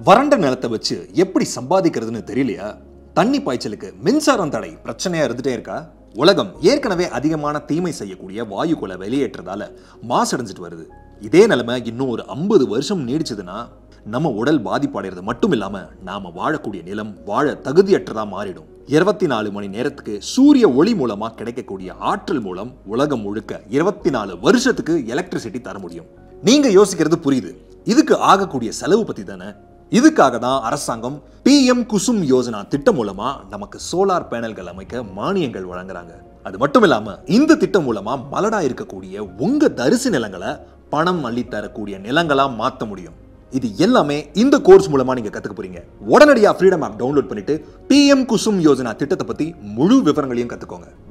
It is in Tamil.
வறண்ட நிலத்தை வச்சு எப்படி சம்பாதிக்கிறதுன்னு தெரியலையா தண்ணி பாய்ச்சலுக்கு மின்சாரம் தடை பிரச்சனையா இருந்துட்டே இருக்கா உலகம் ஏற்கனவே அதிகமான தீமை செய்யக்கூடிய வாயுக்களை வெளியேற்றதால மாசடைஞ்சிட்டு வருது இதே நிலைமை இன்னும் ஒரு ஐம்பது வருஷம் நீடிச்சதுன்னா நம்ம உடல் பாதிப்படைறது மட்டும் இல்லாம நாம வாழக்கூடிய நிலம் வாழ தகுதியற்றதா மாறிடும் இருபத்தி நாலு மணி நேரத்துக்கு சூரிய ஒளி மூலமா கிடைக்கக்கூடிய ஆற்றல் மூலம் உலகம் முழுக்க இருபத்தி நாலு வருஷத்துக்கு எலக்ட்ரிசிட்டி தர முடியும் நீங்க யோசிக்கிறது புரியுது இதுக்கு ஆகக்கூடிய செலவு பத்தி தானே இதுக்காக தான் அரசாங்கம் பிஎம் குசும் யோஜனா திட்டம் மூலமா நமக்கு சோலார் பேனல்கள் அமைக்க மானியங்கள் வழங்குறாங்க அது மட்டும் இல்லாம இந்த திட்டம் மூலமா மலடா இருக்கக்கூடிய உங்க தரிசு நிலங்களை பணம் அள்ளி தரக்கூடிய நிலங்களா மாத்த முடியும் இது எல்லாமே இந்த கோர்ஸ் மூலமா நீங்க கத்துக்க போறீங்க உடனடியா ஃப்ரீடம் ஆப் டவுன்லோட் பண்ணிட்டு பிஎம் குசும் யோஜனா திட்டத்தை பத்தி முழு விவரங்களையும் கத்துக்கோங்க